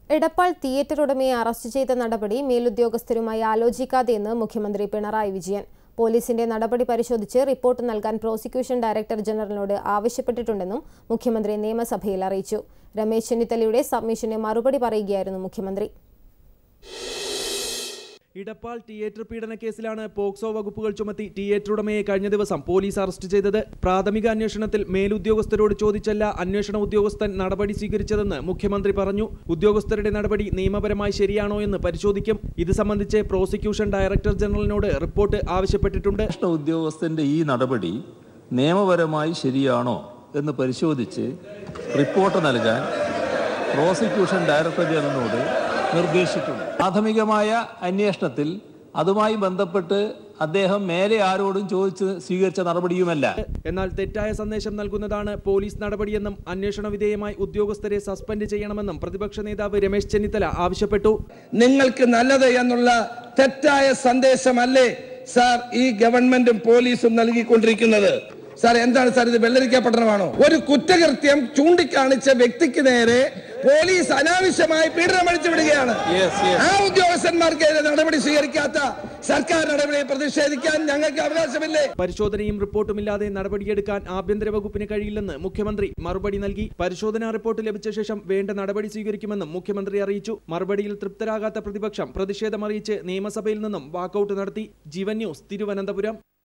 Edappal theatre ഉടമയെ arrest ചെയ്ത നടപടി മേലുദ്യോഗസ്ഥരുമായി ആലോചിക്കാതെയെന്ന് മുഖ്യമന്ത്രി പിണറായി വിജയൻ പോലീസിന്റെ നടപടി പരിശോധിച്ച് റിപ്പോർട്ട് നൽകാൻ പ്രോസിക്യൂഷൻ ഡയറക്ടർ ജനറലിനോട് ആവശ്യപ്പെട്ടിട്ടുണ്ടെന്നും മുഖ്യമന്ത്രി നിയമസഭയിൽ അറിയിച്ചു രമേശ് ചെന്നിത്തലയുടെ സബ്മിഷന് മറുപടി പറയുകയായിരുന്നു മുഖ്യമന്ത്രി ഇടപ്പാൾ തിയേറ്റർ പീഡന കേസിലാണ് പോക്സോ വകുപ്പുകൾ ചുമത്തി തിയേറ്റർ ഉടമയെ കഴിഞ്ഞ ദിവസം പോലീസ് അറസ്റ്റ് ചെയ്തത് പ്രാഥമിക അന്വേഷണത്തിൽ മേലുദ്യോഗസ്ഥരോട് ചോദിച്ചല്ല അന്വേഷണ ഉദ്യോഗസ്ഥൻ നടപടി സ്വീകരിച്ചതെന്ന് മുഖ്യമന്ത്രി പറഞ്ഞു ഉദ്യോഗസ്ഥരുടെ നടപടി നിയമപരമായി ശരിയാണോ എന്ന് പരിശോധിക്കും ഇത് സംബന്ധിച്ച് പ്രോസിക്യൂഷൻ ഡയറക്ടർ ജനറലിനോട് റിപ്പോർട്ട് ആവശ്യപ്പെട്ടിട്ടുണ്ട് അന്വേഷണ ഉദ്യോഗസ്ഥന്റെ ഈ നടപടി നിയമപരമായി ശരിയാണോ എന്ന് പരിശോധിച്ച് റിപ്പോർട്ട് നൽകാൻ പ്രോസിക്യൂഷൻ ഡയറക്ടർ ജനറലിനോട് നിർദ്ദേശിച്ചിട്ടുണ്ട് പ്രാഥമികമായ അന്വേഷണത്തിൽ അതുമായി ബന്ധപ്പെട്ട് അദ്ദേഹം മേലെ ആരോടും ചോദിച്ച് സ്വീകരിച്ച നടപടിയുമല്ല എന്നാൽ തെറ്റായ സന്ദേശം നൽകുന്നതാണ് പോലീസ് നടപടിയെന്നും അന്വേഷണ വിധേയമായി ഉദ്യോഗസ്ഥരെ സസ്പെൻഡ് ചെയ്യണമെന്നും പ്രതിപക്ഷ നേതാവ് രമേശ് ചെന്നിത്തല ആവശ്യപ്പെട്ടു നിങ്ങൾക്ക് നല്ലത് എന്നുള്ള തെറ്റായ സന്ദേശമല്ലേ സാർ ഈ ഗവൺമെന്റും പോലീസും നൽകിക്കൊണ്ടിരിക്കുന്നത് സാർ എന്താണ് സാർ ഇത് വെള്ളരിക്ക പട്ടണമാണോ ഒരു കുറ്റകൃത്യം ചൂണ്ടിക്കാണിച്ച വ്യക്തിക്ക് നേരെ പോലീസ് അനാവശ്യമായി പീഡനം അടിച്ചു വിടുകയാണ് ആ ഉദ്യോഗസ്ഥന്മാർക്കെതിരെ നടപടി സ്വീകരിക്കാത്ത സർക്കാർ നടപടിയെ പ്രതിഷേധിക്കാൻ ഞങ്ങൾക്ക് അവകാശമില്ലേ പരിശോധനയും റിപ്പോർട്ടുമില്ലാതെ നടപടിയെടുക്കാൻ ആഭ്യന്തര വകുപ്പിന് കഴിയില്ലെന്ന് മുഖ്യമന്ത്രി മറുപടി നൽകി പരിശോധനാ റിപ്പോർട്ട് ലഭിച്ച ശേഷം വേണ്ട നടപടി സ്വീകരിക്കുമെന്നും മുഖ്യമന്ത്രി അറിയിച്ചു മറുപടിയിൽ തൃപ്തരാകാത്ത പ്രതിപക്ഷം പ്രതിഷേധമറിയിച്ച് നിയമസഭയിൽ നിന്നും വാക്കൌട്ട് നടത്തി ജീവൻ ന്യൂസ് തിരുവനന്തപുരം